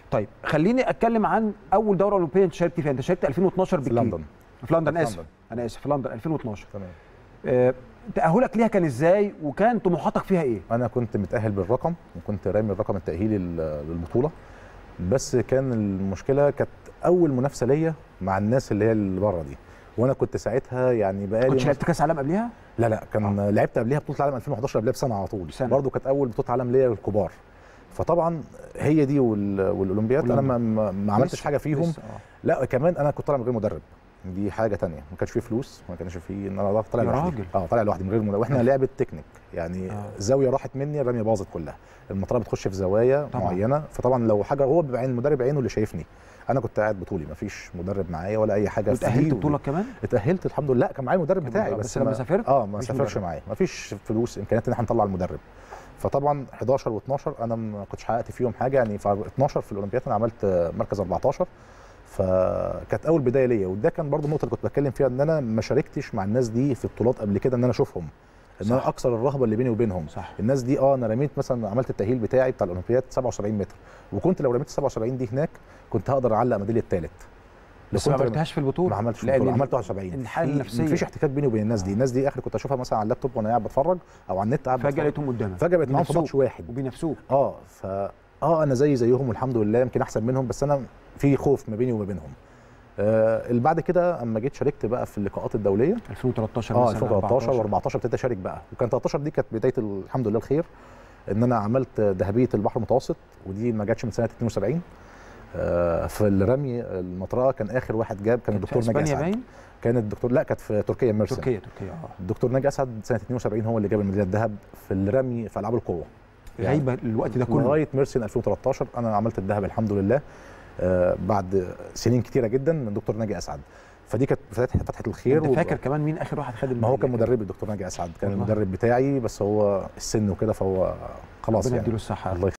طيب خليني اتكلم عن اول دوره اولمبيه انت شاركت فيها انت شاركت 2012 في بكين. لندن في لندن في اسف لندن. انا اسف في لندن 2012 تمام آه، تاهلك ليها كان ازاي وكان طموحاتك فيها ايه انا كنت متاهل بالرقم وكنت رامي الرقم التاهيلي لل- للبطوله بس كان المشكله كانت اول منافسه ليا مع الناس اللي هي اللي بره دي وانا كنت ساعتها يعني بقالي كنت لعبت كاس عالم قبليها لا لا كان آه. لعبت قبلها بطوله العالم 2011 قبلها بسنه على طول بسنة. برضه كانت اول بطوله عالم ليا للكبار فطبعا هي دي وال- والاولمبياد انا ما, ما ما عملتش لسه- حاجه فيهم لسه، آه. لا كمان انا كنت طالع من غير مدرب دي حاجه تانية ما كانش فيه فلوس ما كانش فيه ان انا طالع يا لوحدي راجل. اه طالع لوحدي من غير مدرب واحنا لعبه تكنيك يعني آه. آه. زاويه راحت مني الرميه باظت كلها المطره بتخش في زوايا طبعاً. معينه فطبعا لو حاجه هو بيبقى عين المدرب عينه اللي شايفني انا كنت قاعد بطولي ما فيش مدرب معايا ولا اي حاجه وتاهلت free بطولك كمان اتاهلت الحمد لله كان معايا المدرب كان بتاعي مدرب. بس, بس لما ما- سافرت اه ما مفيش سافرش مدرب. معايا ما فيش فلوس امكانيات ان احنا نطلع المدرب فطبعا 11 و12 انا ما كنتش حققت فيهم حاجه يعني في 12 في الاولمبياد انا عملت مركز 14 فكانت اول بدايه ليا وده كان برضو النقطه اللي كنت بتكلم فيها ان انا ما شاركتش مع الناس دي في بطولات قبل كده ان انا اشوفهم ان صح. انا اكسر الرهبه اللي بيني وبينهم صح الناس دي اه انا رميت مثلا عملت التاهيل بتاعي بتاع الاولمبياد 77 متر وكنت لو رميت 77 دي هناك كنت هقدر اعلق ميداليه الثالث بس ما عملتهاش في البطوله ما عملتش لأن بطولة، عملت 71 الحاله في- النفسيه مفيش احتكاك بيني وبين الناس دي الناس دي اخر كنت اشوفها مثلا على اللابتوب وانا قاعد بتفرج او على النت قاعد فجاه بتفرج. لقيتهم قدامك فجاه بقيت معاهم في بينافسوك. ماتش واحد وبينافسوك اه ف اه انا زي زيهم والحمد لله يمكن احسن منهم بس انا في خوف ما بيني وما بينهم آه اللي بعد كده اما جيت شاركت بقى في اللقاءات الدوليه 2013 اه مثلا 2013 14. و14 ابتديت اشارك بقى وكان 13 دي كانت بدايه ال- الحمد لله الخير ان انا عملت ذهبيه البحر المتوسط ودي ما جاتش من سنه 72 آه في الرمي المطرقه كان اخر واحد جاب كان كانت في الدكتور ناجي اسبانيا اسعد باين كان الدكتور لا كانت في تركيا ميرسن تركيا تركيا اه الدكتور ناجي اسعد سنه 72 هو اللي جاب الميداليه الذهب في الرمي في العاب القوه يعني غايبه الوقت ده كله لغايه ميرسن 2013 انا عملت الذهب الحمد لله آه بعد سنين كتيره جدا من دكتور ناجي اسعد فدي كانت فتحه فتحه الخير انت وب- فاكر كمان مين اخر واحد خد ما هو كان الميدالية؟ مدربي الدكتور ناجي اسعد كان والله. المدرب بتاعي بس هو السن وكده فهو خلاص ربنا يعني يديله الصحه الله